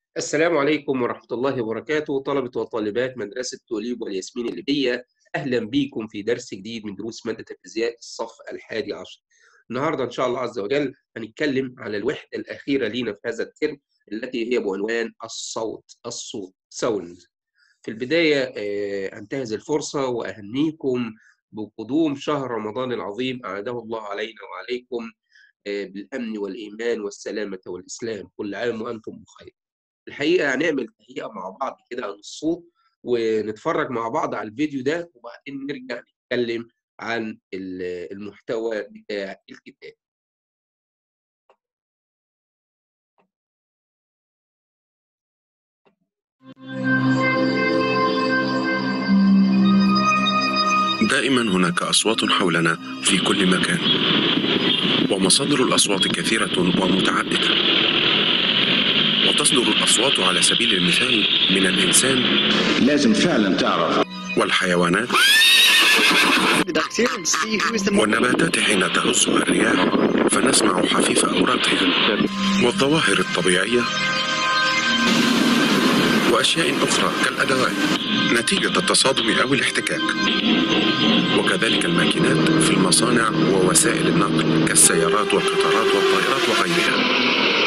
السلام عليكم ورحمة الله وبركاته طلبة وطالبات مدرسة توليب والياسمين الليبية أهلا بكم في درس جديد من دروس مادة الفيزياء الصف الحادي عشر النهاردة إن شاء الله عز وجل هنتكلم على الوحدة الأخيرة لينا في هذا الترم التي هي بعنوان الصوت الصوت ساوند في البداية آه، أنتهز الفرصة وأهنيكم بقدوم شهر رمضان العظيم أعاده الله علينا وعليكم آه، بالأمن والإيمان والسلامة والإسلام كل عام وأنتم بخير الحقيقه هنعمل تهيئه مع بعض كده عن الصوت ونتفرج مع بعض على الفيديو ده وبعدين نرجع نتكلم عن المحتوى بتاع الكتاب دائما هناك اصوات حولنا في كل مكان ومصادر الاصوات كثيره ومتعدده وتصدر الأصوات على سبيل المثال من الإنسان لازم فعلا تعرف والحيوانات والنباتات حين تهزها الرياح فنسمع حفيف أوراقها والظواهر الطبيعية وأشياء أخرى كالأدوات نتيجة التصادم أو الاحتكاك وكذلك الماكينات في المصانع ووسائل النقل كالسيارات والقطارات والطائرات وغيرها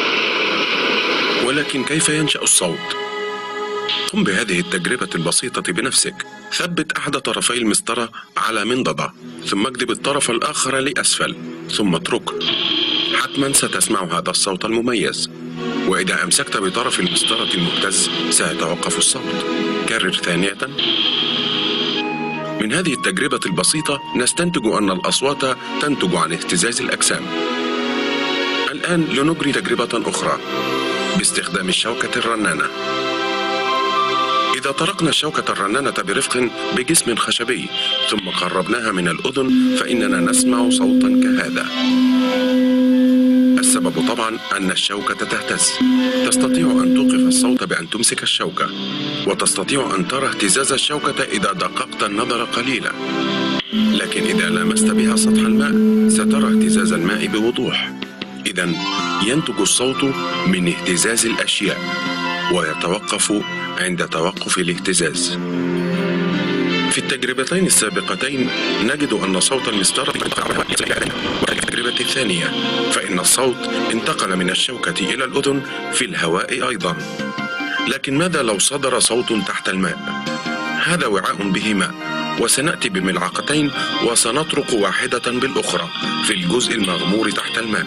ولكن كيف ينشأ الصوت؟ قم بهذه التجربة البسيطة بنفسك ثبت أحد طرفي المسطرة على منضدة ثم اجذب الطرف الآخر لأسفل ثم اتركه حتما ستسمع هذا الصوت المميز وإذا أمسكت بطرف المسطرة المهتز سيتوقف الصوت كرر ثانية من هذه التجربة البسيطة نستنتج أن الأصوات تنتج عن اهتزاز الأجسام الآن لنجري تجربة أخرى باستخدام الشوكة الرنانة إذا طرقنا الشوكة الرنانة برفق بجسم خشبي ثم قربناها من الأذن فإننا نسمع صوتا كهذا السبب طبعا أن الشوكة تهتز تستطيع أن توقف الصوت بأن تمسك الشوكة وتستطيع أن ترى اهتزاز الشوكة إذا دققت النظر قليلا لكن إذا لامست بها سطح الماء سترى اهتزاز الماء بوضوح إذا ينتج الصوت من اهتزاز الأشياء ويتوقف عند توقف الاهتزاز في التجربتين السابقتين نجد أن صوت المسطرة وفي التجربة الثانية فإن الصوت انتقل من الشوكة إلى الأذن في الهواء أيضا لكن ماذا لو صدر صوت تحت الماء؟ هذا وعاء به ماء وسنأتي بملعقتين وسنطرق واحدة بالأخرى في الجزء المغمور تحت الماء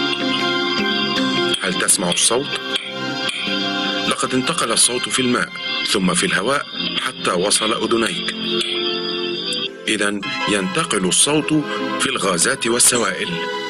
هل تسمع الصوت؟ لقد انتقل الصوت في الماء ثم في الهواء حتى وصل أذنيك إذا ينتقل الصوت في الغازات والسوائل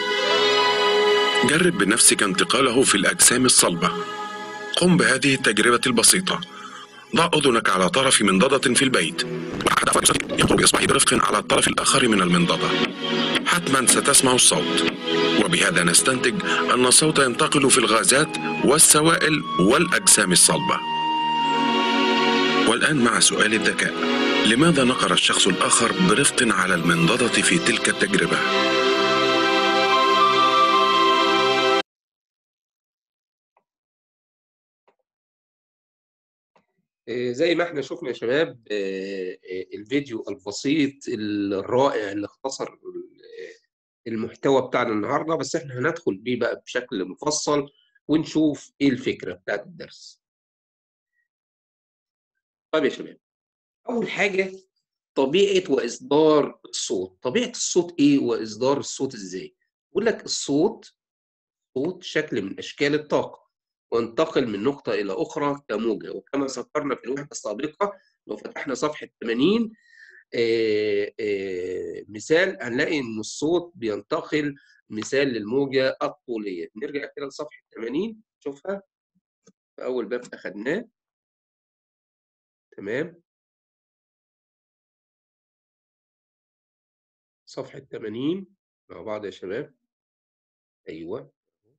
جرب بنفسك انتقاله في الأجسام الصلبة قم بهذه التجربة البسيطة ضع أذنك على طرف منضدة في البيت وأحد أفراد يضرب بإصبعه برفق على الطرف الآخر من المنضدة حتما ستسمع الصوت وبهذا نستنتج أن الصوت ينتقل في الغازات والسوائل والأجسام الصلبة والآن مع سؤال الذكاء لماذا نقر الشخص الآخر برفق على المنضدة في تلك التجربة؟ آه، زي ما احنا شفنا يا شباب آه، آه، الفيديو البسيط الرائع اللي اختصر المحتوى بتاعنا النهارده بس احنا هندخل بيه بقى بشكل مفصل ونشوف ايه الفكره بتاعت الدرس. طيب يا شباب اول حاجه طبيعه واصدار الصوت، طبيعه الصوت ايه واصدار الصوت ازاي؟ بيقول لك الصوت صوت شكل من اشكال الطاقه وانتقل من نقطه الى اخرى كموجه وكما ذكرنا في الوحده السابقه لو فتحنا صفحه 80 آه، آه، مثال هنلاقي ان الصوت بينتقل مثال للموجه الطوليه نرجع كده لصفحه 80 شوفها في اول باب اخدناه تمام صفحه 80 مع بعض يا شباب ايوه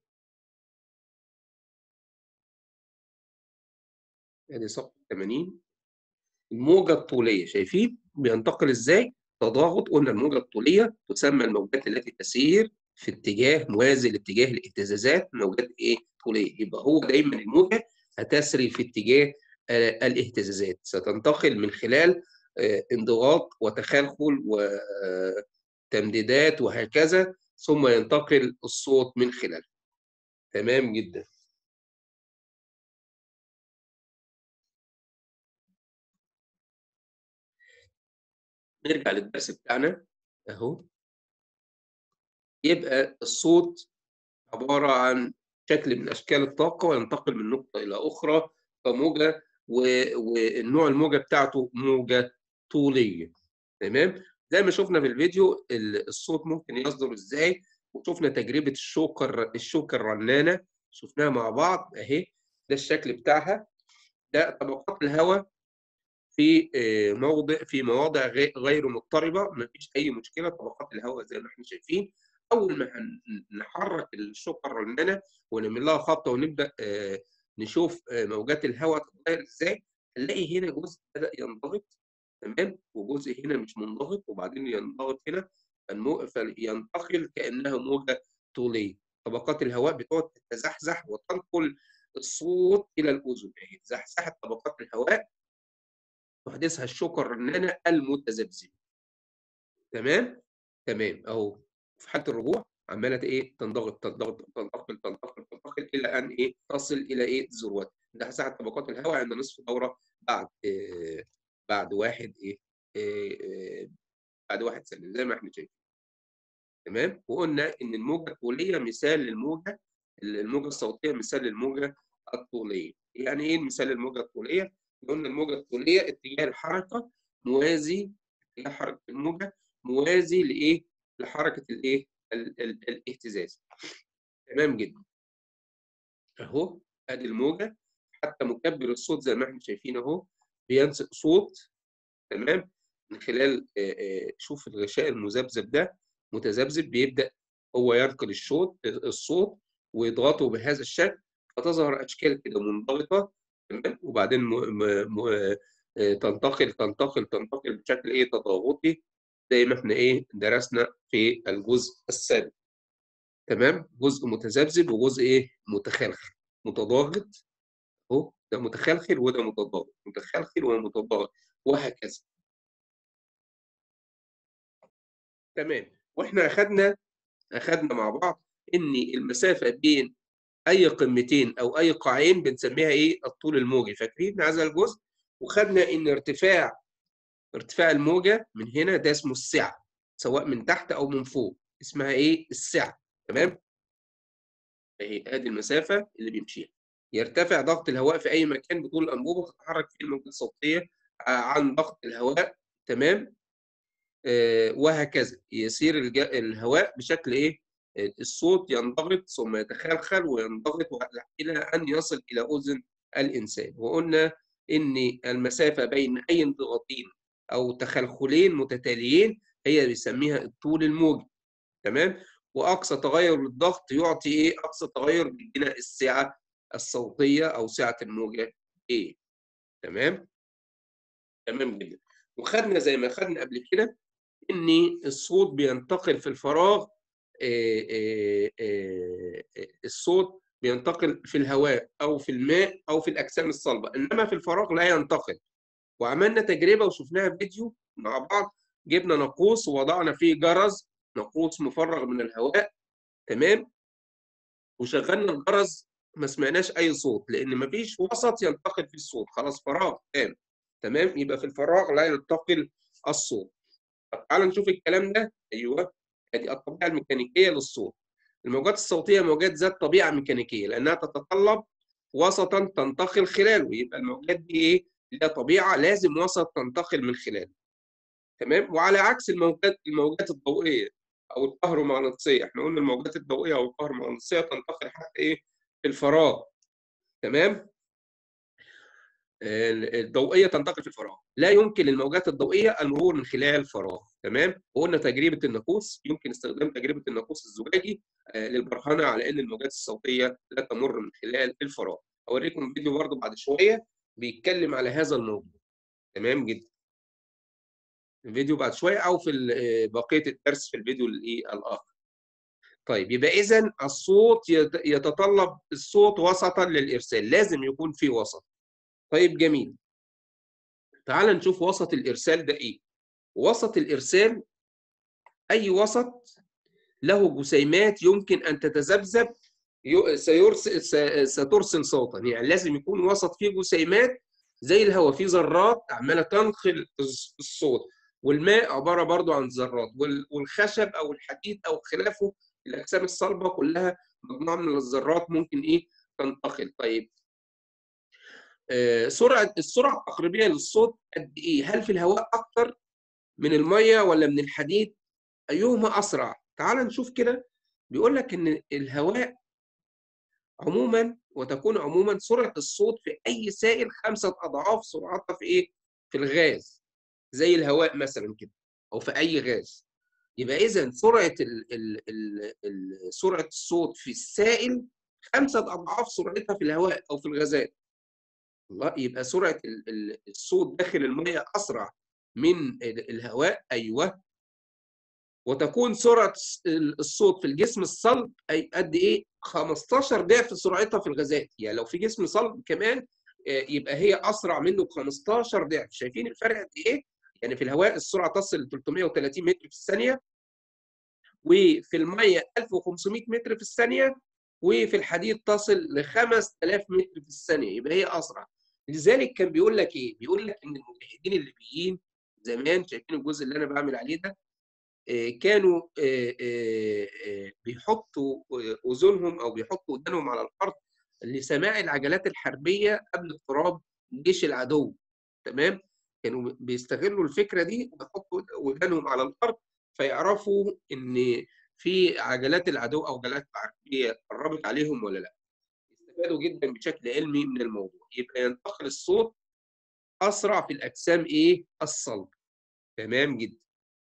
ادي صفحه 80 الموجه الطوليه شايفين بينتقل ازاي تضاغط قلنا الموجه الطوليه تسمى الموجات التي تسير في اتجاه موازي لاتجاه الاهتزازات موجات ايه طوليه يبقى هو دايما الموجه هتسري في اتجاه الاهتزازات ستنتقل من خلال انضغاط وتخلخل وتمديدات وهكذا ثم ينتقل الصوت من خلالها تمام جدا نرجع للدرس بتاعنا اهو يبقى الصوت عبارة عن شكل من أشكال الطاقة وينتقل من نقطة إلى أخرى كموجة والنوع الموجة بتاعته موجة طولية تمام زي ما شفنا في الفيديو الصوت ممكن يصدر إزاي وشفنا تجربة الشوكة الشوكة الرنانة شفناها مع بعض أهي ده الشكل بتاعها ده طبقات الهواء في موضع في مواضع غير مضطربه ما فيش اي مشكله طبقات الهواء زي ما احنا شايفين اول ما نحرك الشوكه الرنانه ونعمل لها خبطه ونبدا نشوف موجات الهواء تتغير ازاي هنلاقي هنا جزء بدا ينضغط تمام وجزء هنا مش منضغط وبعدين ينضغط هنا فينتقل كانها موجه طوليه طبقات الهواء بتقعد تتزحزح وتنقل الصوت الى الاذن يعني زحزحت طبقات الهواء تحدثها الشوكة الرنانة المتذبذبة. تمام؟ تمام اهو في حالة الرجوع عمالة ايه تنضغط تنضغط تنتقل تنتقل تنتقل إلى أن ايه تصل إلى ايه ذروتها. ده ساعة طبقات الهواء عند نصف دورة بعد إيه بعد واحد ايه, إيه, إيه بعد واحد سنة زي ما احنا شايفين. تمام؟ وقلنا إن الموجة الطولية مثال للموجة الموجة الصوتية مثال للموجة الطولية. يعني ايه مثال للموجة الطولية؟ قلنا الموجة الطولية اتجاه الحركة موازي اتجاه حركة الموجة موازي لإيه؟ لحركة الإيه؟ ال ال الاهتزاز. تمام جدا. أهو أدي الموجة حتى مكبر الصوت زي ما احنا شايفين أهو بينسق صوت تمام من خلال شوف الغشاء المذبذب ده متذبذب بيبدأ هو ينقل الصوت الصوت ويضغطه بهذا الشكل فتظهر أشكال كده منضغطة تمام وبعدين م... م... م... تنتقل تنتقل تنتقل بشكل ايه تضاغطي زي ما احنا ايه درسنا في الجزء السابق تمام جزء متذبذب وجزء ايه متخلخل متضاغط اهو ده متخلخل وده متضاغط متخلخل ومتضاغط وهكذا تمام واحنا اخدنا اخدنا مع بعض ان المسافه بين اي قمتين او اي قاعين بنسميها ايه الطول الموجي فاكرين هذا الجزء وخدنا ان ارتفاع ارتفاع الموجه من هنا ده اسمه السعه سواء من تحت او من فوق اسمها ايه السعه تمام اهي ادي المسافه اللي بيمشيها يرتفع ضغط الهواء في اي مكان بطول الانبوبه تتحرك فيه الموجات الصوتيه عن ضغط الهواء تمام آه وهكذا يسير الهواء بشكل ايه الصوت ينضغط ثم يتخلخل وينضغط الى ان يصل الى اذن الانسان وقلنا ان المسافه بين اي انضغاطين او تخلخلين متتاليين هي بيسميها الطول الموجي تمام واقصى تغير للضغط يعطي ايه اقصى تغير بيدينا السعه الصوتيه او سعه الموجه ايه تمام تمام جدا وخدنا زي ما خدنا قبل كده ان الصوت بينتقل في الفراغ الصوت بينتقل في الهواء او في الماء او في الاجسام الصلبه انما في الفراغ لا ينتقل وعملنا تجربه وشفناها في فيديو مع بعض جبنا ناقوس ووضعنا فيه جرس ناقوس مفرغ من الهواء تمام وشغلنا الجرس ما سمعناش اي صوت لان ما فيش وسط ينتقل فيه الصوت خلاص فراغ تام تمام يبقى في الفراغ لا ينتقل الصوت طب تعالوا نشوف الكلام ده ايوه ادي الطبيعه الميكانيكيه للصوت الموجات الصوتيه موجات ذات طبيعه ميكانيكيه لانها تتطلب وسطا تنتقل خلاله يبقى الموجات دي ايه لها طبيعه لازم وسط تنتقل من خلاله تمام وعلى عكس الموجات الموجات الضوئيه او الكهرومغناطيسيه احنا قلنا الموجات الضوئيه او الكهرومغناطيسيه تنتقل حتى ايه في الفراغ تمام الضوئيه تنتقل في الفراغ لا يمكن للموجات الضوئيه المرور من خلال الفراغ تمام وقلنا تجربه الناقوس يمكن استخدام تجربه الناقوس الزجاجي للبرهنه على ان الموجات الصوتيه لا تمر من خلال الفراغ اوريكم فيديو برضه بعد شويه بيتكلم على هذا الموضوع تمام جدا الفيديو بعد شويه او في بقيه الدرس في الفيديو الايه الاخر طيب يبقى اذا الصوت يت- يتطلب الصوت وسطا للارسال لازم يكون في وسط طيب جميل تعال نشوف وسط الارسال ده ايه وسط الارسال اي وسط له جسيمات يمكن ان تتذبذب يو- سيرسل س- سترسل صوتا يعني لازم يكون وسط فيه جسيمات زي الهواء فيه ذرات عماله تنقل الص- الصوت والماء عباره برضو عن ذرات وال- والخشب او الحديد او خلافه الاجسام الصلبه كلها مجموعه من الذرات ممكن ايه تنتقل طيب آه، سرعه السرعه التقريبيه للصوت قد ايه هل في الهواء اكتر من الميه ولا من الحديد ايهما اسرع تعال نشوف كده بيقول لك ان الهواء عموما وتكون عموما سرعه الصوت في اي سائل خمسه اضعاف سرعتها في ايه في الغاز زي الهواء مثلا كده او في اي غاز يبقى اذا سرعه ال ال ال ال سرعه الصوت في السائل خمسه اضعاف سرعتها في الهواء او في الغازات الله يبقى سرعه ال- ال- الصوت داخل الميه اسرع من ال- الهواء ايوه وتكون سرعه الص- ال- الصوت في الجسم الصلب اي قد ايه 15 ضعف سرعتها في الغازات يعني لو في جسم صلب كمان آه، يبقى هي اسرع منه ب 15 ضعف شايفين الفرق قد ايه يعني في الهواء السرعه تصل ل 330 متر في الثانيه وفي الميه 1500 متر في الثانيه وفي الحديد تصل ل 5000 متر في الثانيه يبقى هي اسرع لذلك كان بيقول لك ايه بيقول لك ان المجاهدين الليبيين زمان شايفين الجزء اللي انا بعمل عليه ده آه، كانوا آه، آه، آه، بيحطوا آه، اذنهم او بيحطوا ودانهم على الارض لسماع العجلات الحربيه قبل اقتراب جيش العدو تمام كانوا بيستغلوا الفكره دي ويحطوا ودانهم على الارض فيعرفوا ان في عجلات العدو او عجلات حربيه قربت عليهم ولا لا استفادوا جدا بشكل علمي من الموضوع يبقى ينتقل الصوت اسرع في الاجسام ايه الصلب تمام جدا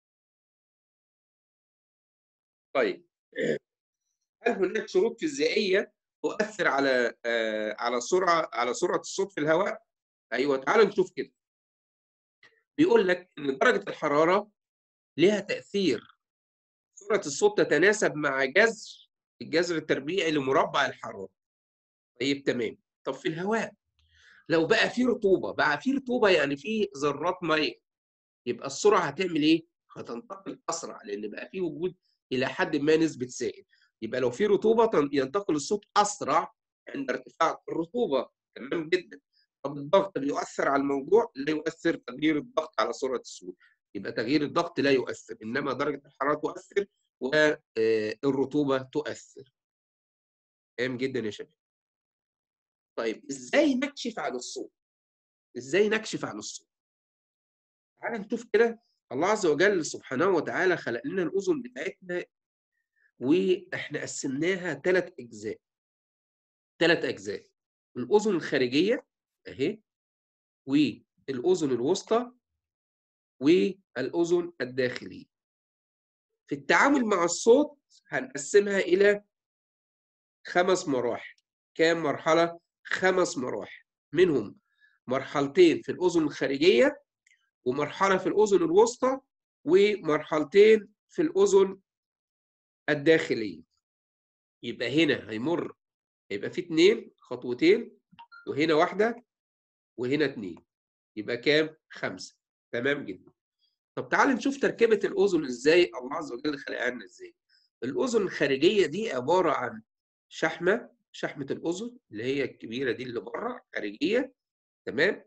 طيب هل هناك شروط فيزيائيه تؤثر على آه، على سرعه على سرعه الصوت في الهواء ايوه تعال نشوف كده بيقول لك ان درجه الحراره لها تاثير سرعه الصوت تتناسب مع جذر الجذر التربيعي لمربع الحراره طيب تمام طب في الهواء لو بقى في رطوبه بقى في رطوبه يعني في ذرات ميه يبقى السرعه هتعمل ايه هتنتقل اسرع لان بقى في وجود الى حد ما نسبه سائل يبقى لو في رطوبه تن- ينتقل الصوت اسرع عند ارتفاع الرطوبه تمام جدا طب الضغط بيؤثر على الموضوع لا يؤثر تغيير الضغط على سرعه الصوت يبقى تغيير الضغط لا يؤثر انما درجه الحراره تؤثر والرطوبه تؤثر تمام جدا يا شباب طيب ازاي نكشف عن الصوت ازاي نكشف عن الصوت تعال نشوف كده الله عز وجل سبحانه وتعالى خلق لنا الاذن بتاعتنا واحنا قسمناها ثلاث اجزاء ثلاث اجزاء الاذن الخارجيه اهي والاذن الوسطى والاذن الداخليه في التعامل مع الصوت هنقسمها الى خمس مراحل كام مرحله خمس مراحل منهم مرحلتين في الاذن الخارجيه ومرحله في الاذن الوسطى ومرحلتين في الاذن الداخليه يبقى هنا هيمر هيبقى في اتنين خطوتين وهنا واحده وهنا اتنين يبقى كام خمسه تمام جدا طب تعال نشوف تركيبه الاذن ازاي الله عز وجل خلقها لنا ازاي الاذن الخارجيه دي عباره عن شحمه شحمه الاذن اللي هي الكبيره دي اللي بره خارجيه تمام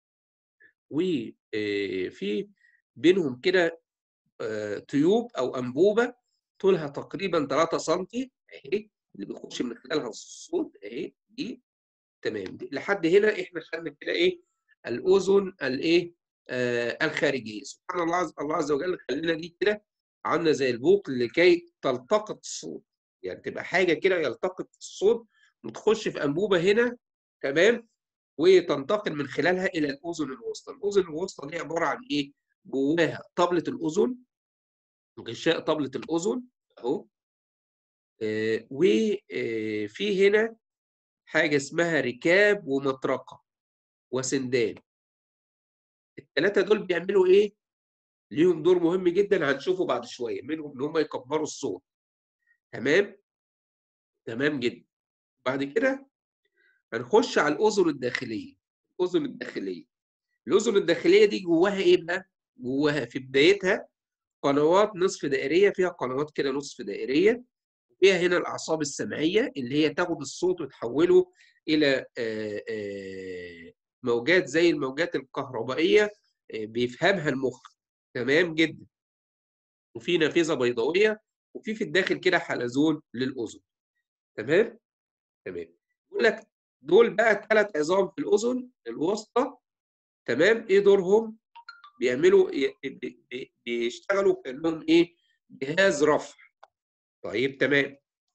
وفي بينهم كده آه، تيوب او انبوبه طولها تقريبا 3 سم اهي اللي بيخش من خلالها الصوت اهي دي تمام دي. لحد هنا احنا خدنا كده ايه الاذن الايه آه الخارجيه سبحان الله عز الله عز وجل خلينا دي كده عامله زي البوق لكي تلتقط الصوت يعني تبقى حاجه كده يلتقط الصوت وتخش في انبوبه هنا تمام وتنتقل من خلالها الى الاذن الوسطى الاذن الوسطى دي عباره عن ايه جواها طبله الاذن غشاء طبله الاذن اهو آه، وفي هنا حاجه اسمها ركاب ومطرقه وسندان الثلاثه دول بيعملوا ايه ليهم دور مهم جدا هنشوفه بعد شويه منهم ان هم يكبروا الصوت تمام تمام جدا بعد كده هنخش على الاذن الداخليه الاذن الداخليه الاذن الداخليه دي جواها ايه بقى جواها في بدايتها قنوات نصف دائريه فيها قنوات كده نصف دائريه فيها هنا الاعصاب السمعيه اللي هي تاخد الصوت وتحوله الى آه، آه، موجات زي الموجات الكهربائيه آه، بيفهمها المخ تمام جدا وفي نافذه بيضاويه وفي في الداخل كده حلزون للاذن تمام تمام بيقول لك دول بقى ثلاث عظام في الاذن الوسطى تمام ايه دورهم بيعملوا ي- بي- بي- بيشتغلوا كانهم ايه جهاز رفع طيب تمام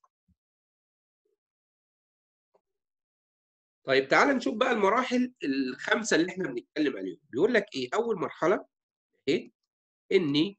طيب تعال نشوف بقى المراحل الخمسه اللي احنا بنتكلم عليهم بيقول لك ايه اول مرحله ايه اني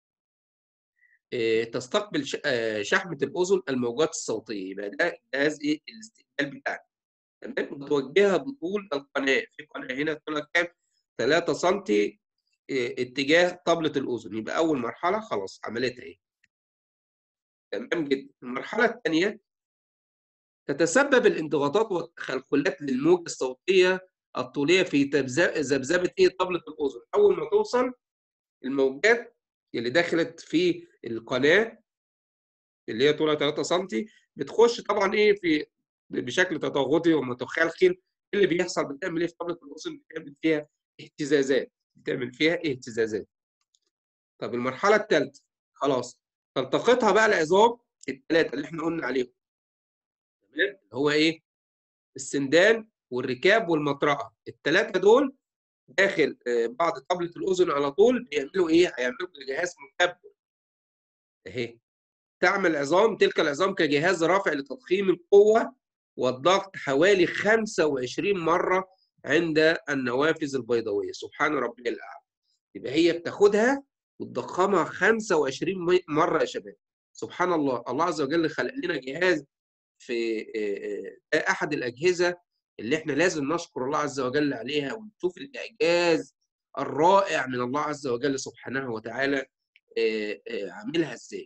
آه، تستقبل ش- آه، شحمه الاذن الموجات الصوتيه يبقى ده جهاز ايه الاستقبال بتاعنا تمام متوجهه بطول القناه في قناه هنا طولها كام 3 سم اتجاه طبله الاذن يبقى اول مرحله خلاص عملتها ايه تمام جدا المرحله الثانيه تتسبب الانضغاطات والتخلخلات للموجة الصوتية الطولية في تبز- ذبذبة ايه طبلة الأذن أول ما توصل الموجات اللي دخلت في القناة اللي هي طولها 3 سم بتخش طبعا ايه في بشكل تضاغطي ومتخلخل إيه اللي بيحصل بتعمل ايه في طبلة الأذن بتعمل فيها اهتزازات بتعمل فيها اهتزازات طب المرحلة الثالثة خلاص تلتقطها بقى العظام الثلاثة اللي احنا قلنا عليهم تمام اللي هو ايه السندان والركاب والمطرقه الثلاثه دول داخل آه، بعض طبله الاذن على طول بيعملوا ايه هيعملوا جهاز مكبر اهي تعمل عظام تلك العظام كجهاز رافع لتضخيم القوه والضغط حوالي 25 مره عند النوافذ البيضاويه سبحان ربي الاعلى يبقى هي بتاخدها وتضخمها 25 مي- مره يا شباب سبحان الله الله عز وجل خلق لنا جهاز في آه، آه، ده احد الاجهزه اللي احنا لازم نشكر الله عز وجل عليها ونشوف الاعجاز الرائع من الله عز وجل سبحانه وتعالى آه، آه، عاملها ازاي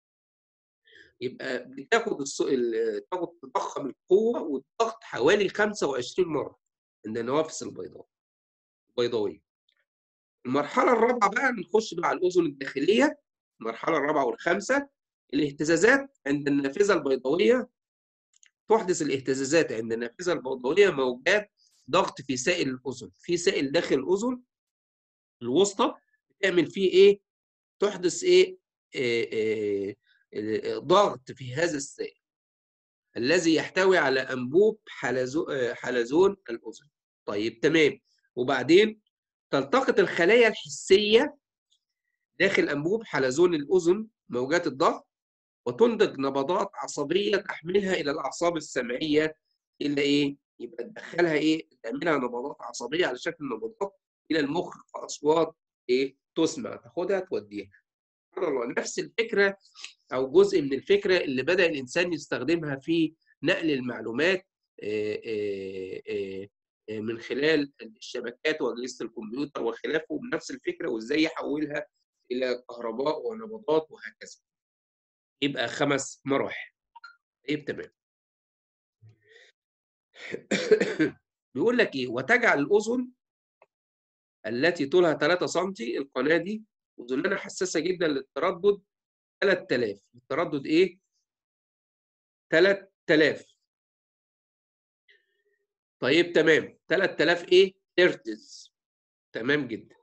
يبقى بتاخد الص... ال- تاخد تضخم القوه والضغط حوالي 25 مره عند النوافذ البيضاء البيضاويه المرحله الرابعه بقى نخش بقى على الاذن الداخليه المرحله الرابعه والخامسه الاهتزازات عند النافذه البيضاويه تحدث الاهتزازات عند النافذه البيضاويه موجات ضغط في سائل الاذن في سائل داخل الاذن الوسطى بتعمل فيه ايه تحدث ايه آه، آه، آه، ضغط في هذا السائل الذي يحتوي على انبوب حلزو- آه، حلزون الاذن طيب تمام وبعدين تلتقط الخلايا الحسيه داخل انبوب حلزون الاذن موجات الضغط وتنتج نبضات عصبيه تحملها الى الاعصاب السمعيه الى ايه؟ يبقى تدخلها ايه؟ تعملها نبضات عصبيه على شكل نبضات الى المخ كاصوات ايه؟ تسمع تاخدها توديها. سبحان الله نفس الفكره او جزء من الفكره اللي بدا الانسان يستخدمها في نقل المعلومات آه، آه، آه، آه، من خلال الشبكات واجهزه الكمبيوتر وخلافه بنفس الفكره وازاي يحولها الى كهرباء ونبضات وهكذا. يبقى خمس مراحل. طيب تمام. بيقول لك ايه وتجعل الاذن التي طولها 3 سم القناه دي اذننا حساسه جدا للتردد 3000 التردد ايه 3000 طيب تمام 3000 ايه هرتز تمام جدا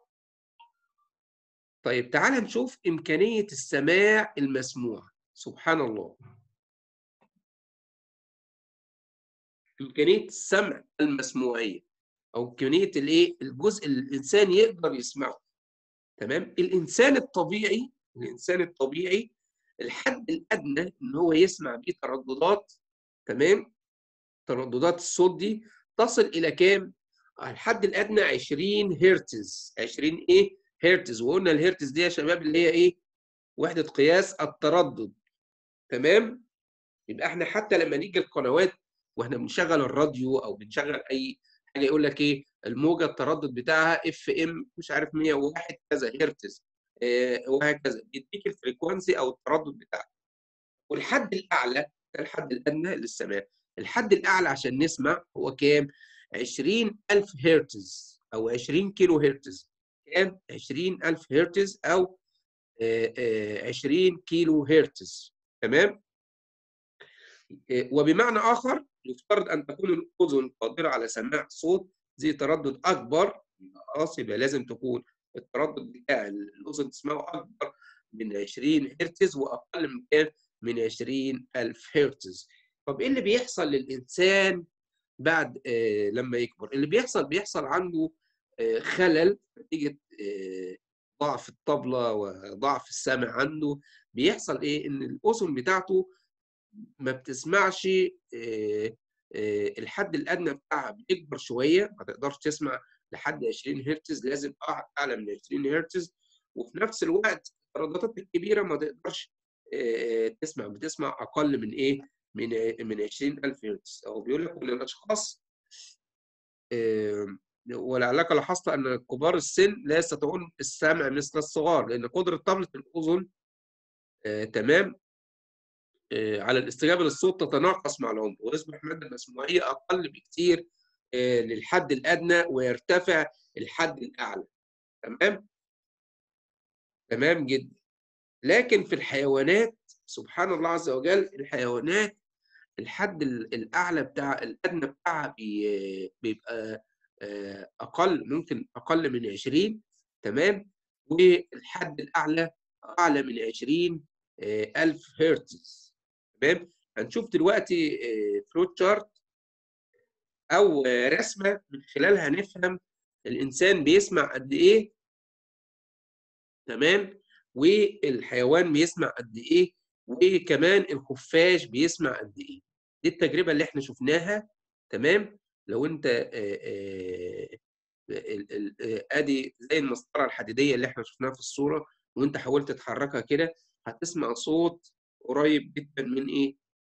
طيب تعال نشوف امكانيه السماع المسموع سبحان الله امكانيه السمع المسموعيه او امكانيه الايه الجزء اللي الانسان يقدر يسمعه تمام الانسان الطبيعي الانسان الطبيعي الحد الادنى ان هو يسمع بيه ترددات تمام ترددات الصوت دي تصل الى كام الحد الادنى 20 هرتز 20 ايه هرتز وقلنا الهرتز دي يا شباب اللي هي ايه وحده قياس التردد تمام يبقى احنا حتى لما نيجي القنوات واحنا بنشغل الراديو او بنشغل اي حاجه يقول لك ايه الموجه التردد بتاعها اف ام مش عارف 101 كذا هرتز آه وهكذا بيديك الفريكونسي او التردد بتاعها والحد الاعلى ده الحد الادنى للسماع الحد الاعلى عشان نسمع هو كام 20000 هرتز او 20 كيلو هرتز كام 20000 هرتز او آه، آه، 20 كيلو هرتز تمام آه، وبمعنى اخر يفترض ان تكون الاذن قادره على سماع صوت ذي تردد اكبر خلاص يبقى لازم تكون التردد بتاع الاذن تسمعه اكبر من 20 هرتز واقل من كام من 20000 هرتز طب ايه اللي بيحصل للانسان بعد آه لما يكبر اللي بيحصل بيحصل عنده آه خلل نتيجه آه ضعف الطبله وضعف السمع عنده بيحصل ايه ان الاذن بتاعته ما بتسمعش آه آه الحد الادنى بتاعها بيكبر شويه ما تقدرش تسمع لحد 20 هرتز لازم اعلى من 20 هرتز وفي نفس الوقت الترددات الكبيره ما تقدرش آه تسمع بتسمع اقل من ايه من من 20000 هرتز او بيقول لك ان الاشخاص آه ولعلك لاحظت ان كبار السن لا يستطيعون السمع مثل الصغار لان قدره طبله الاذن آه تمام آه على الاستجابه للصوت تتناقص مع العمر ويصبح الماده المسموعيه اقل بكثير آه للحد الادنى ويرتفع الحد الاعلى تمام تمام جدا لكن في الحيوانات سبحان الله عز وجل الحيوانات الحد الاعلى بتاع الادنى بتاعها بيبقى اقل ممكن اقل من 20 تمام والحد الاعلى اعلى من 20 الف هرتز تمام هنشوف دلوقتي فلوت شارت او رسمه من خلالها نفهم الانسان بيسمع قد ايه تمام والحيوان بيسمع قد ايه وكمان الخفاش بيسمع قد ايه دي التجربه اللي احنا شفناها تمام لو انت ادي زي المسطره الحديديه اللي احنا شفناها في الصوره وانت حاولت تحركها كده هتسمع صوت قريب جدا من ايه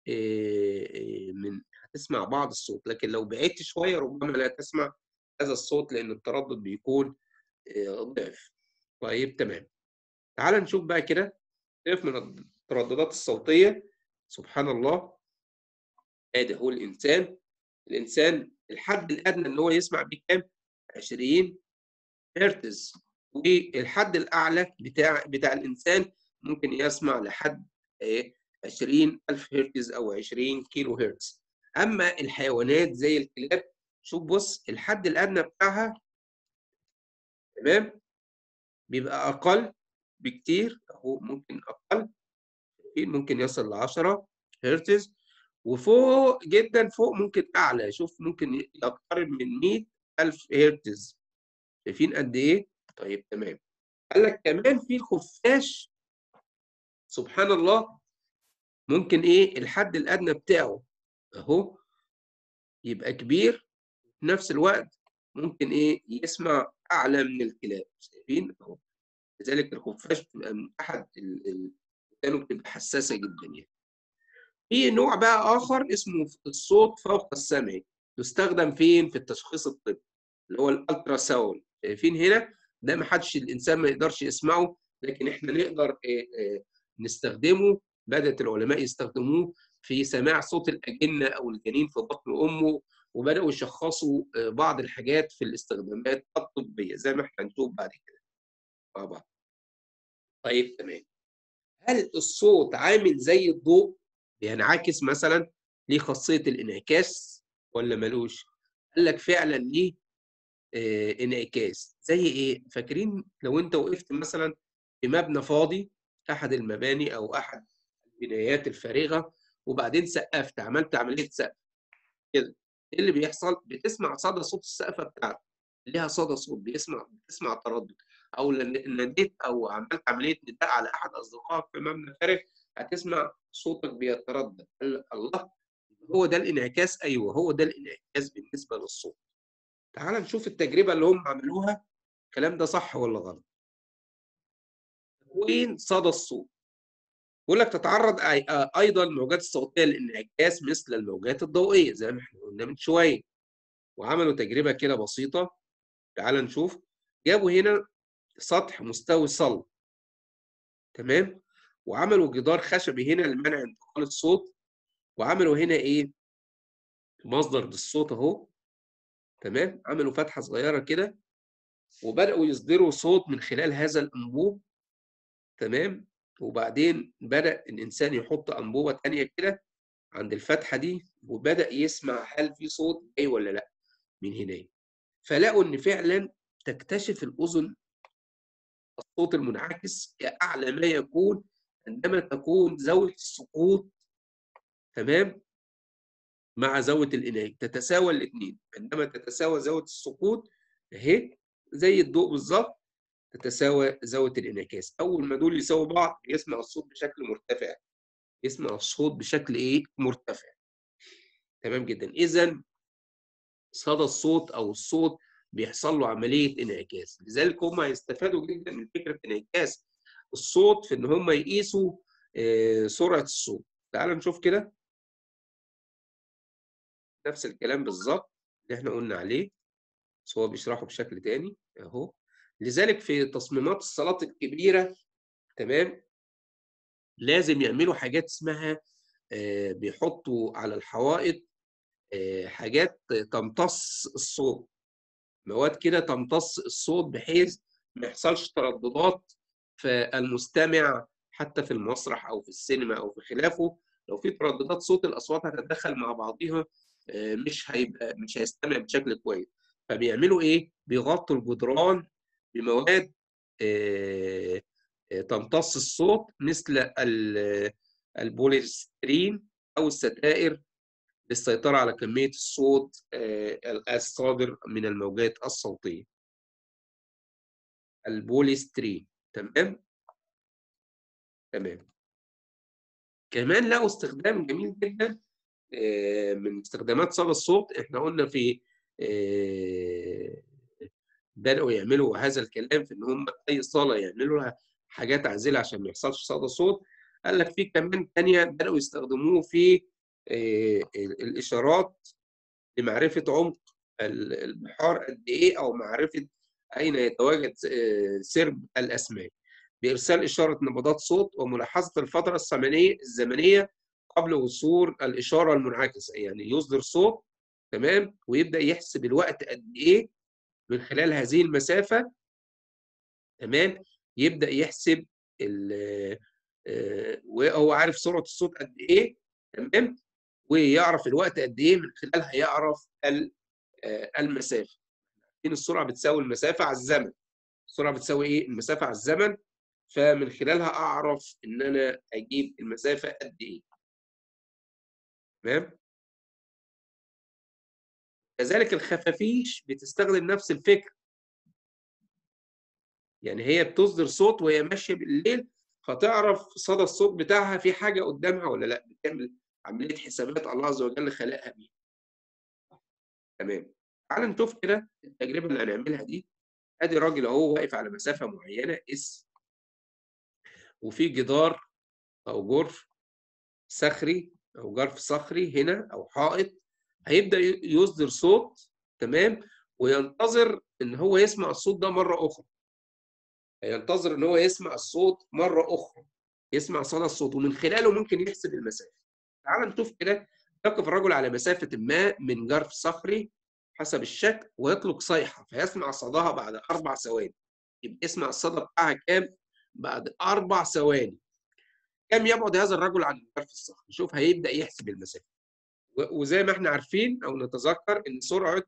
من هتسمع بعض الصوت لكن لو بعدت شويه ربما لا تسمع هذا الصوت لان التردد بيكون ضعف طيب تمام تعال نشوف بقى كده كيف من الترددات الصوتيه سبحان الله ادي هو الانسان الانسان الحد الادنى اللي هو يسمع بيه كام 20 هرتز والحد الاعلى بتاع بتاع الانسان ممكن يسمع لحد ايه 20000 هرتز او 20 كيلو هرتز اما الحيوانات زي الكلاب شوف بص الحد الادنى بتاعها تمام بيبقى اقل بكتير اهو ممكن اقل ممكن يصل ل 10 هرتز وفوق جدا فوق ممكن اعلى شوف ممكن يقترب من 100000 هرتز شايفين قد ايه طيب تمام قال لك كمان في الخفاش سبحان الله ممكن ايه الحد الادنى بتاعه اهو يبقى كبير في نفس الوقت ممكن ايه يسمع اعلى من الكلاب شايفين اهو لذلك الخفاش بتبقى من احد كانوا بتبقى حساسه جدا يعني في نوع بقى اخر اسمه الصوت فوق السمعي يستخدم فين في التشخيص الطبي اللي هو الالترا ساوند شايفين هنا ده ما حدش الانسان ما يقدرش يسمعه لكن احنا نقدر نستخدمه بدات العلماء يستخدموه في سماع صوت الاجنه او الجنين في بطن امه وبداوا يشخصوا بعض الحاجات في الاستخدامات الطبيه زي ما احنا هنشوف بعد كده مع بعض طيب تمام هل الصوت عامل زي الضوء بينعكس مثلا ليه خاصيه الانعكاس ولا ملوش قال لك فعلا ليه آه انعكاس زي ايه فاكرين لو انت وقفت مثلا في مبنى فاضي احد المباني او احد البنايات الفارغه وبعدين سقفت عملت عمليه سقف كده ايه اللي بيحصل بتسمع صدى صوت السقفه بتاعتك ليها صدى صوت بيسمع بتسمع تردد او ناديت او عملت عمليه نداء على احد اصدقائك في مبنى فارغ هتسمع صوتك بيتردد الله هو ده الانعكاس ايوه هو ده الانعكاس بالنسبه للصوت تعال نشوف التجربه اللي هم عملوها الكلام ده صح ولا غلط تكوين صدى الصوت بيقول لك تتعرض ايضا الموجات الصوتيه للانعكاس مثل الموجات الضوئيه زي ما احنا قلنا من شويه وعملوا تجربه كده بسيطه تعال نشوف جابوا هنا سطح مستوي صلب تمام وعملوا جدار خشبي هنا لمنع انتقال الصوت وعملوا هنا ايه مصدر للصوت اهو تمام عملوا فتحه صغيره كده وبداوا يصدروا صوت من خلال هذا الانبوب تمام وبعدين بدا الانسان يحط انبوبه تانية كده عند الفتحه دي وبدا يسمع هل في صوت جاي ولا لا من هنا فلقوا ان فعلا تكتشف الاذن الصوت المنعكس كاعلى ما يكون عندما تكون زاويه السقوط تمام مع زاويه الاناج تتساوى الاثنين عندما تتساوى زاويه السقوط اهي زي الضوء بالظبط تتساوى زاويه الانعكاس اول ما دول يساووا بعض يسمع الصوت بشكل مرتفع يسمع الصوت بشكل ايه مرتفع تمام جدا اذا صدى الصوت او الصوت بيحصل له عمليه انعكاس لذلك هم هيستفادوا جدا من فكره انعكاس الصوت في ان هم يقيسوا آه، سرعه الصوت تعال نشوف كده نفس الكلام بالظبط اللي احنا قلنا عليه بس هو بيشرحه بشكل تاني اهو لذلك في تصميمات الصالات الكبيره تمام لازم يعملوا حاجات اسمها آه، بيحطوا على الحوائط آه، حاجات تمتص الصوت مواد كده تمتص الصوت بحيث ما يحصلش ترددات فالمستمع حتى في المسرح او في السينما او في خلافه لو في ترددات صوت الاصوات هتتدخل مع بعضها آه، مش هيبقى مش هيستمع بشكل كويس فبيعملوا ايه بيغطوا الجدران بمواد آه، آه، تمتص الصوت مثل ال- البوليسترين او الستائر للسيطره على كميه الصوت آه، الصادر من الموجات الصوتيه البوليسترين تمام تمام كمان لقوا استخدام جميل جدا آه، من استخدامات صدى الصوت احنا قلنا في آه، بدأوا يعملوا هذا الكلام في ان هم اي صاله يعملوا لها حاجات عازله عشان ما يحصلش صدى صوت قال لك في كمان تانية بدأوا يستخدموه في آه، ال- الاشارات لمعرفه عمق ال- البحار قد ايه او معرفه اين يتواجد آه، سرب الاسماك بارسال اشاره نبضات صوت وملاحظه الفتره الزمنيه الزمنيه قبل وصول الاشاره المنعكسه يعني يصدر صوت تمام ويبدا يحسب الوقت قد ايه من خلال هذه المسافه تمام يبدا يحسب ال- آه، وهو عارف سرعه الصوت قد ايه تمام ويعرف الوقت قد ايه من خلالها يعرف ال- آه، المسافه عارفين السرعه بتساوي المسافه على الزمن السرعه بتساوي ايه المسافه على الزمن فمن خلالها اعرف ان انا اجيب المسافه قد ايه تمام كذلك الخفافيش بتستخدم نفس الفكره يعني هي بتصدر صوت وهي ماشيه بالليل فتعرف صدى الصوت بتاعها في حاجه قدامها ولا لا بتعمل عمليه حسابات الله عز وجل خلقها بيها تمام تعال نشوف كده التجربه اللي هنعملها دي ادي راجل اهو واقف على مسافه معينه اس وفي جدار او جرف صخري او جرف صخري هنا او حائط هيبدا ي- يصدر صوت تمام وينتظر ان هو يسمع الصوت ده مره اخرى هينتظر ان هو يسمع الصوت مره اخرى يسمع صدى الصوت ومن خلاله ممكن يحسب المسافه تعال نشوف كده يقف الرجل على مسافه ما من جرف صخري حسب الشكل ويطلق صيحه فيسمع صداها بعد اربع ثواني يبقى يسمع الصدى بتاعها كام بعد اربع ثواني كم يبعد هذا الرجل عن الجرف الصخري شوف هيبدا يحسب المسافه و- وزي ما احنا عارفين او نتذكر ان سرعه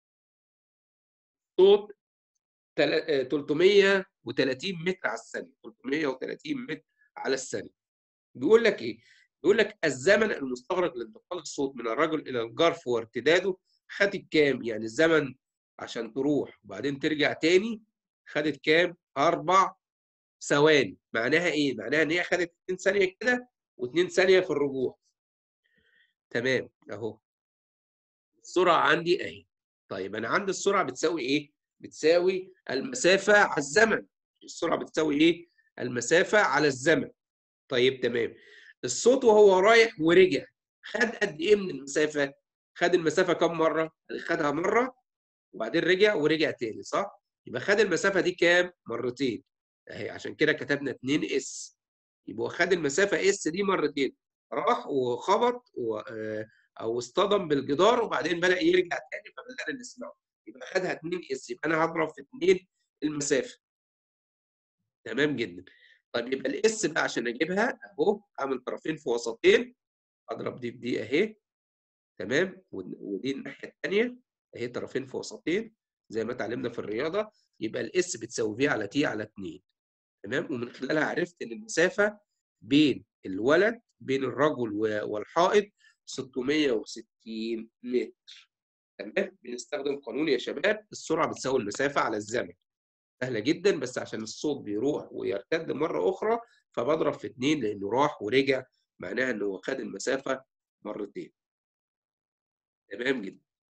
صوت تل- آه، 330 متر على الثانيه 330 متر على الثانيه بيقول لك ايه بيقول لك الزمن المستغرق لانتقال الصوت من الرجل الى الجرف وارتداده خدت كام يعني الزمن عشان تروح وبعدين ترجع تاني خدت كام اربع ثواني معناها ايه معناها ان هي خدت 2 ثانيه كده و2 ثانيه في الرجوع تمام اهو السرعه عندي اهي طيب انا عندي السرعه بتساوي ايه بتساوي المسافه على الزمن السرعه بتساوي ايه المسافه على الزمن طيب تمام الصوت وهو رايح ورجع خد قد ايه من المسافه خد المسافه كم مره خدها مره وبعدين رجع ورجع تاني صح يبقى خد المسافه دي كام مرتين اهي عشان كده كتبنا 2 اس يبقى هو خد المسافه اس دي مرتين راح وخبط و... آه، او اصطدم بالجدار وبعدين بدا يرجع تاني فبدانا نسمعه يبقى خدها 2 اس يبقى انا هضرب في 2 المسافه تمام جدا طيب يبقى الاس بقى عشان اجيبها اهو اعمل طرفين في وسطين اضرب دي بدي اهي تمام ود- ودي الناحيه الثانيه اهي طرفين في وسطين زي ما اتعلمنا في الرياضه يبقى الاس بتساوي في على تي على 2 تمام ومن خلالها عرفت ان المسافه بين الولد بين الرجل و- والحائط 660 متر تمام بنستخدم قانون يا شباب السرعه بتساوي المسافه على الزمن سهله جدا بس عشان الصوت بيروح ويرتد مره اخرى فبضرب في اتنين لانه راح ورجع معناها انه هو خد المسافه مرتين تمام جدا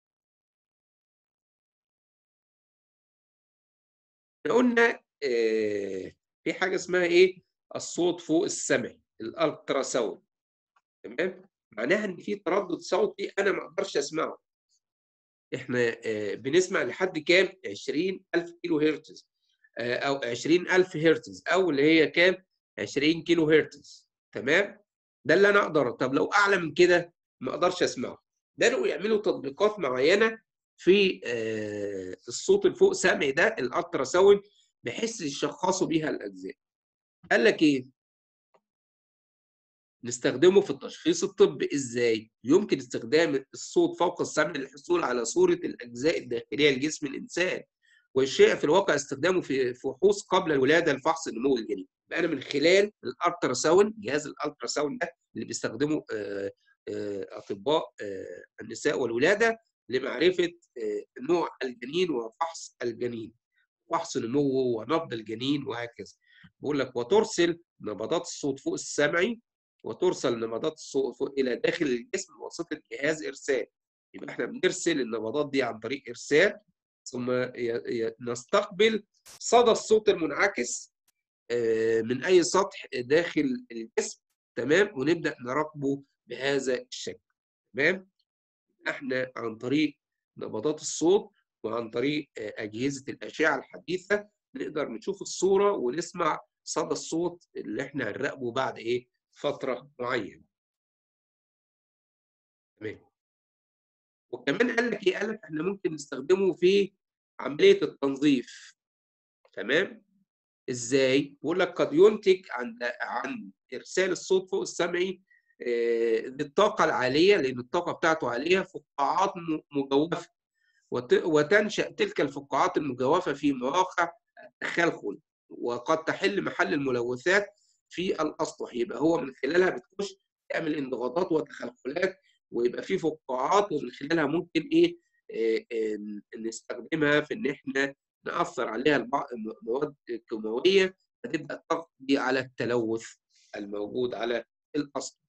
احنا قلنا آه، في حاجه اسمها ايه الصوت فوق السمعي الالترا ساوند تمام معناها ان في تردد صوتي انا ما اقدرش اسمعه احنا آه، بنسمع لحد كام 20000 كيلو هرتز آه، او 20000 هرتز او اللي هي كام 20 كيلو هرتز تمام ده اللي انا اقدر طب لو اعلى من كده ما اقدرش اسمعه بدأوا يعملوا تطبيقات معينه في آه، الصوت الفوق سمعي ده الالترا ساوند بحيث يشخصوا بيها الاجزاء قال لك ايه نستخدمه في التشخيص الطبي ازاي يمكن استخدام الصوت فوق السمع للحصول على صوره الاجزاء الداخليه لجسم الانسان والشيء في الواقع استخدامه في فحوص قبل الولاده لفحص النمو الجنين يبقى انا من خلال الالترا ساوند جهاز الالترا ساوند ده اللي بيستخدمه آه، آه، اطباء آه، النساء والولاده لمعرفه آه، نوع الجنين وفحص الجنين فحص نموه ونبض الجنين وهكذا بيقول لك وترسل نبضات الصوت فوق السمعي وترسل نبضات الصوت فوق الى داخل الجسم بواسطه جهاز ارسال يبقى احنا بنرسل النبضات دي عن طريق ارسال ثم ي- ي- نستقبل صدى الصوت المنعكس آه، من اي سطح داخل الجسم تمام ونبدا نراقبه بهذا الشكل تمام احنا عن طريق نبضات الصوت وعن طريق آه، اجهزه الاشعه الحديثه نقدر نشوف الصوره ونسمع صدى الصوت اللي احنا هنراقبه بعد ايه فتره معينه تمام وكمان قال لك ايه قال لك احنا ممكن نستخدمه في عمليه التنظيف تمام ازاي بيقول لك قد ينتج عن عن ارسال الصوت فوق السمعي آه، للطاقه العاليه لان الطاقه بتاعته عاليه فقاعات م- مجوفه وت- وتنشا تلك الفقاعات المجوفه في مواقع التخلخل وقد تحل محل الملوثات في الاسطح يبقى هو من خلالها بتخش تعمل انضغاطات وتخلخلات ويبقى في فقاعات ومن خلالها ممكن ايه آه، آه، نستخدمها في ان احنا ناثر عليها البع- المواد الكيماويه فتبدا تقضي على التلوث الموجود على الاسطح.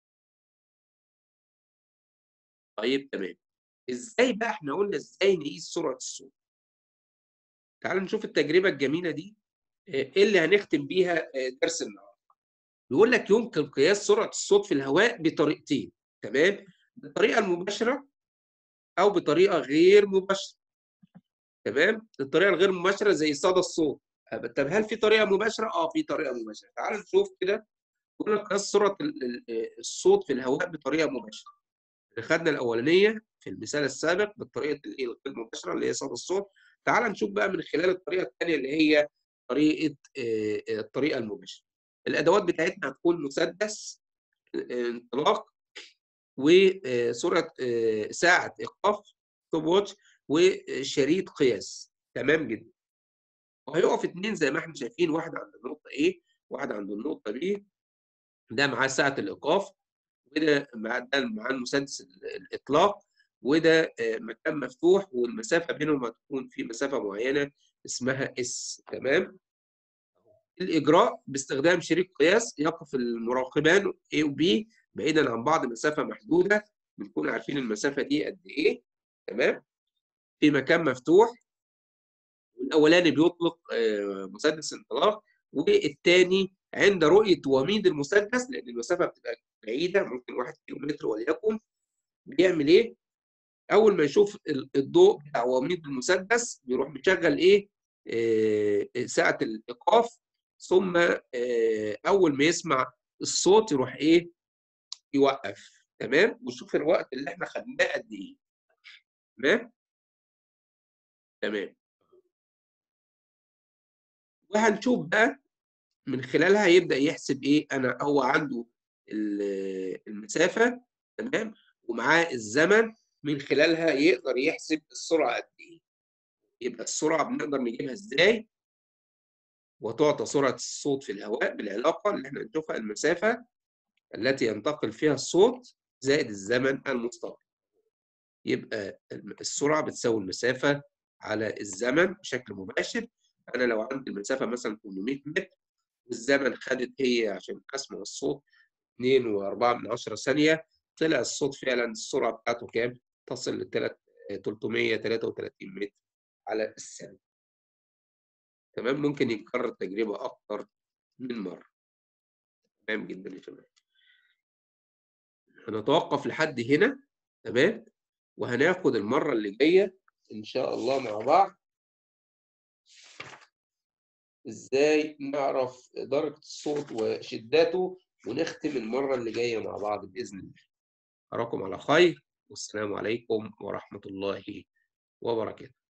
طيب تمام. ازاي بقى احنا قلنا ازاي نقيس سرعه الصوت؟ تعالوا نشوف التجربه الجميله دي آه، ايه اللي هنختم بيها آه، درس النهارده. بيقول لك يمكن قياس سرعه الصوت في الهواء بطريقتين تمام؟ بالطريقه المباشره او بطريقه غير مباشره. تمام؟ الطريقه الغير مباشره زي صدى الصوت. طب هل في طريقه مباشره؟ اه في طريقه مباشره. تعالوا نشوف كده بيقول لك قياس سرعه ال- ال- الصوت في الهواء بطريقه مباشره. خدنا الاولانيه في المثال السابق بالطريقه الايه الغير مباشره اللي هي صدى الصوت. تعال نشوف بقى من خلال الطريقه الثانيه اللي هي طريقه آه، آه، الطريقه المباشره. الادوات بتاعتنا هتكون مسدس آه، انطلاق وسرعه آه، ساعه ايقاف ستوب واتش وشريط قياس تمام جدا. وهيقف اتنين زي ما احنا شايفين واحد عند النقطه A واحد عند النقطه B ده معاه ساعه الايقاف وده مع ده معاه المسدس ال- الاطلاق وده آه، مكان مفتوح والمسافه بينهم هتكون في مسافه معينه اسمها اس تمام الاجراء باستخدام شريك قياس يقف المراقبان A و B بعيدا عن بعض مسافه محدوده بنكون عارفين المسافه دي قد ايه تمام في مكان مفتوح الاولاني بيطلق آه، مسدس انطلاق والثاني عند رؤيه وميض المسدس لان المسافه بتبقى بعيده ممكن 1 كيلو متر وليكن بيعمل ايه؟ اول ما يشوف ال- الضوء بتاع وميض المسدس بيروح مشغل ايه؟ آه، ساعه الايقاف ثم آه، اول ما يسمع الصوت يروح ايه يوقف تمام وشوف الوقت اللي احنا خدناه قد ايه تمام تمام وهنشوف بقى من خلالها يبدأ يحسب ايه انا هو عنده ال- المسافة تمام ومعاه الزمن من خلالها يقدر يحسب السرعة قد ايه يبقى السرعة بنقدر نجيبها ازاي وتعطى سرعة الصوت في الهواء بالعلاقة اللي احنا نشوفها المسافة التي ينتقل فيها الصوت زائد الزمن المستقبل يبقى الم- السرعة بتساوي المسافة على الزمن بشكل مباشر أنا لو عندي المسافة مثلا 800 متر والزمن خدت هي عشان أسمع الصوت 2.4 من 10 ثانية طلع الصوت فعلا السرعة بتاعته كام؟ تصل ل 333 متر على الثانية تمام ممكن يتكرر التجربة أكتر من مرة تمام جدا يا شباب هنتوقف لحد هنا تمام وهناخد المرة اللي جاية إن شاء الله مع بعض إزاي نعرف درجة الصوت وشدته ونختم المرة اللي جاية مع بعض بإذن الله أراكم على خير والسلام عليكم ورحمة الله وبركاته